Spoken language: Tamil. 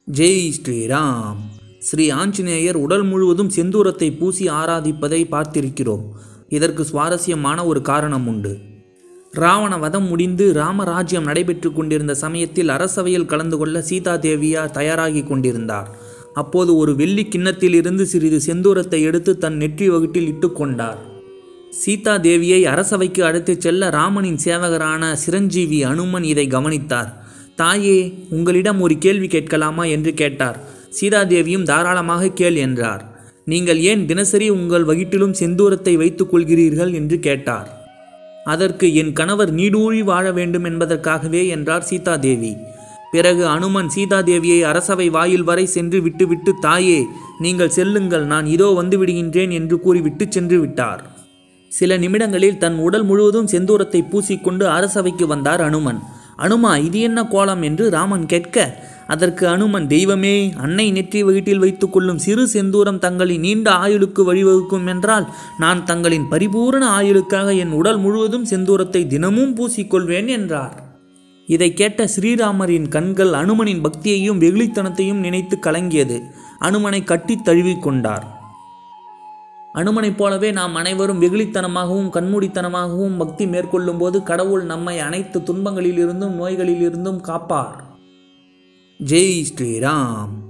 ஜெய் ஸ்ரீராம் ஸ்ரீ ஆஞ்சநேயர் உடல் முழுவதும் செந்தூரத்தை பூசி ஆராதிப்பதை பார்த்திருக்கிறோம் இதற்கு சுவாரஸ்யமான ஒரு காரணம் உண்டு ராவண வதம் முடிந்து ராமராஜ்யம் நடைபெற்று கொண்டிருந்த சமயத்தில் அரசவையில் கலந்து கொள்ள சீதா தேவியார் தயாராகி கொண்டிருந்தார் அப்போது ஒரு வெள்ளி கிண்ணத்திலிருந்து சிறிது செந்தூரத்தை எடுத்து தன் நெற்றி வகுட்டில் இட்டுக்கொண்டார் சீதா தேவியை அரசவைக்கு அழைத்துச் செல்ல ராமனின் சேவகரான சிரஞ்சீவி அனுமன் இதை கவனித்தார் தாயே உங்களிடம் ஒரு கேள்வி கேட்கலாமா என்று கேட்டார் சீதாதேவியும் தாராளமாக கேள் என்றார் நீங்கள் ஏன் தினசரி உங்கள் வகிட்டிலும் செந்தூரத்தை வைத்துக் கொள்கிறீர்கள் என்று கேட்டார் அதற்கு என் கணவர் நீடூழி வாழ வேண்டும் என்பதற்காகவே என்றார் சீதாதேவி பிறகு அனுமன் சீதாதேவியை அரசவை வாயில் வரை சென்று விட்டுவிட்டு தாயே நீங்கள் செல்லுங்கள் நான் இதோ வந்து விடுகின்றேன் என்று கூறிவிட்டு சென்று விட்டார் சில நிமிடங்களில் தன் உடல் முழுவதும் செந்தூரத்தை பூசிக்கொண்டு அரசவைக்கு வந்தார் அனுமன் அனுமா இது என்ன கோலம் என்று ராமன் கேட்க அதற்கு அனுமன் தெய்வமே அன்னை நெற்றி வகிட்டில் வைத்துக் கொள்ளும் சிறு செந்தூரம் தங்களின் நீண்ட ஆயுளுக்கு வழிவகுக்கும் என்றால் நான் தங்களின் பரிபூரண ஆயுளுக்காக என் உடல் முழுவதும் செந்தூரத்தை தினமும் பூசிக்கொள்வேன் என்றார் இதை கேட்ட ஸ்ரீராமரின் கண்கள் அனுமனின் பக்தியையும் வெகுளித்தனத்தையும் நினைத்து கலங்கியது அனுமனை கட்டித் தழுவிக் கொண்டார் அனுமனைப் போலவே நாம் அனைவரும் வெகுளித்தனமாகவும் கண்மூடித்தனமாகவும் பக்தி மேற்கொள்ளும் போது கடவுள் நம்மை அனைத்து துன்பங்களிலிருந்தும் நோய்களிலிருந்தும் காப்பார் ஜெய் ஸ்ரீராம்